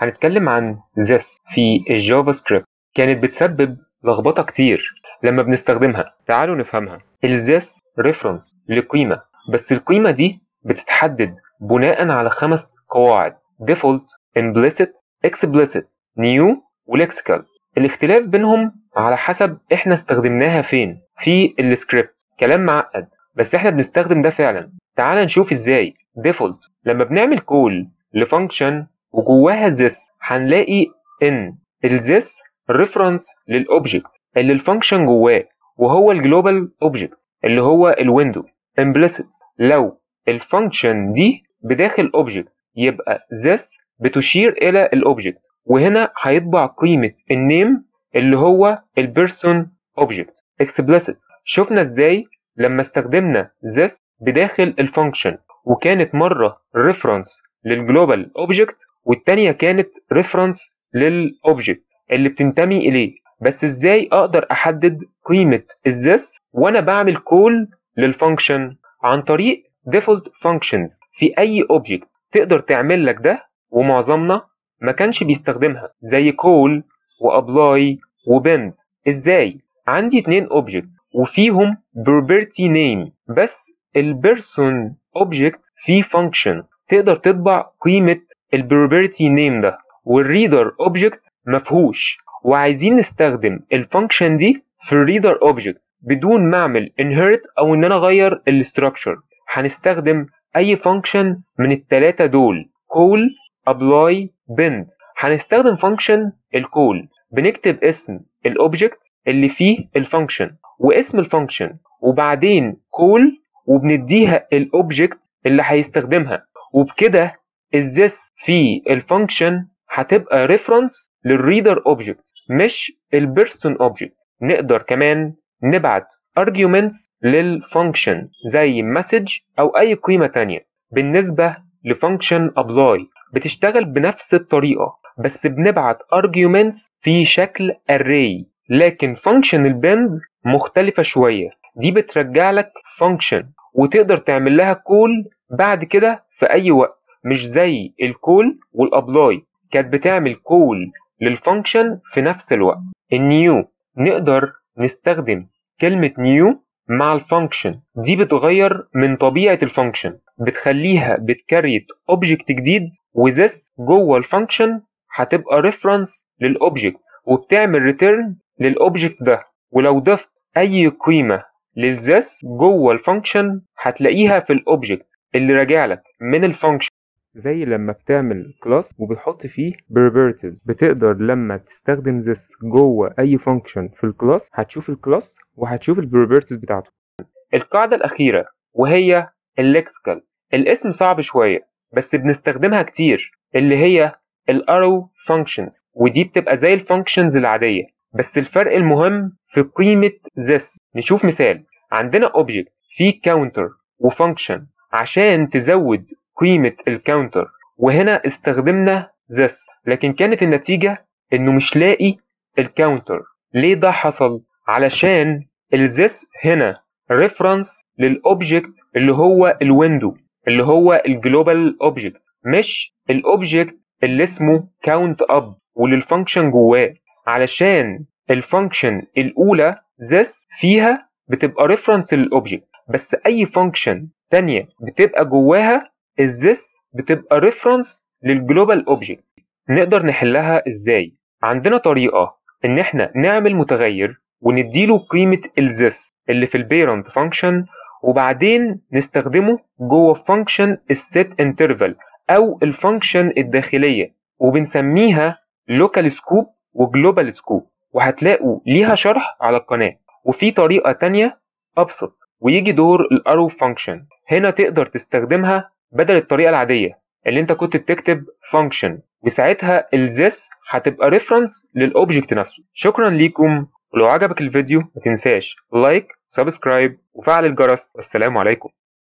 هنتكلم عن this في الجافا سكريبت كانت بتسبب لخبطة كتير لما بنستخدمها تعالوا نفهمها الزيس ريفرنس لقيمة بس القيمة دي بتتحدد بناء على خمس قواعد default implicit explicit new وليكسيكال الاختلاف بينهم على حسب احنا استخدمناها فين في السكريبت كلام معقد بس احنا بنستخدم ده فعلا تعال نشوف ازاي default لما بنعمل كول لفانكشن وجواها this هنلاقي ان الزيس ريفرنس للاوبجكت اللي الفانكشن جواه وهو الجلوبال اوبجكت اللي هو الويندو implicit لو الفانكشن دي بداخل اوبجكت يبقى this بتشير الى الاوبجكت وهنا هيطبع قيمة النيم اللي هو البيرسون اوبجكت explicit شفنا ازاي لما استخدمنا this بداخل الفانكشن وكانت مرة reference للجلوبال اوبجكت والتانية كانت reference للاوبجكت اللي بتنتمي اليه بس ازاي اقدر احدد قيمة this وانا بعمل كول للفانكشن عن طريق default functions في اي اوبجكت تقدر تعمل لك ده ومعظمنا ما كانش بيستخدمها زي call وابلاي وبند ازاي عندي اتنين اوبجكت وفيهم property name بس البيرسون اوبجكت فيه فانكشن تقدر تطبع قيمة البروبرتي نيم ده والريدر اوبجكت مفهوش وعايزين نستخدم الفانكشن دي في الريدر اوبجكت بدون ما اعمل inherit او ان انا اغير الاستراكشر هنستخدم اي فانكشن من التلاتة دول call apply bend هنستخدم فانكشن الكول بنكتب اسم الاوبجكت اللي فيه الفانكشن واسم الفانكشن وبعدين كول وبنديها الاوبجكت اللي هيستخدمها وبكده الزس في الفانكشن هتبقى ريفرنس للريدر اوبجكت مش البيرسون اوبجكت نقدر كمان نبعت arguments للفانكشن زي مسج او اي قيمه تانية بالنسبه لفانكشن apply بتشتغل بنفس الطريقه بس بنبعت arguments في شكل array لكن فانكشن البند مختلفه شويه دي بترجع لك فانكشن وتقدر تعمل لها كول بعد كده في اي وقت مش زي الكول والابلاي كانت بتعمل كول للفانكشن في نفس الوقت النيو نقدر نستخدم كلمة نيو مع الفانكشن دي بتغير من طبيعة الفانكشن بتخليها بتكريت اوبجكت جديد وذس جوه الفانكشن هتبقى ريفرنس للاوبجكت وبتعمل ريتيرن للاوبجكت ده ولو ضفت اي قيمة للذس جوه الفانكشن هتلاقيها في الاوبجكت اللي راجع لك من الفانكشن زي لما بتعمل كلاس وبتحط فيه properties بتقدر لما تستخدم this جوه اي فانكشن في الكلاس هتشوف الكلاس وهتشوف البروبرتيز بتاعته القاعدة الأخيرة وهي الليكسيكال الاسم صعب شوية بس بنستخدمها كتير اللي هي الارو functions ودي بتبقى زي الفانكشنز العادية بس الفرق المهم في قيمة this نشوف مثال عندنا object فيه counter وفانكشن عشان تزود قيمة الكاونتر وهنا استخدمنا this لكن كانت النتيجة انه مش لاقي الكاونتر ليه ده حصل علشان الذس هنا ريفرنس للاوبجكت اللي هو الويندو اللي هو الجلوبال اوبجكت مش الاوبجكت اللي اسمه كاونت اب وللفانكشن جواه علشان الفانكشن الاولى this فيها بتبقى ريفرنس للاوبجكت بس اي فانكشن تانية بتبقى جواها الذس بتبقى ريفرنس للجلوبال اوبجكت نقدر نحلها ازاي عندنا طريقة ان احنا نعمل متغير ونديله قيمة الذس اللي في البيرنت فانكشن وبعدين نستخدمه جوه فانكشن السيت انترفال او الفانكشن الداخلية وبنسميها لوكال سكوب وجلوبال سكوب وهتلاقوا ليها شرح على القناة وفي طريقة تانية أبسط ويجي دور الارو فانكشن هنا تقدر تستخدمها بدل الطريقة العادية اللي انت كنت بتكتب فانكشن وساعتها الذس هتبقى ريفرنس للاوبجكت نفسه شكرا ليكم ولو عجبك الفيديو ما تنساش لايك سبسكرايب وفعل الجرس والسلام عليكم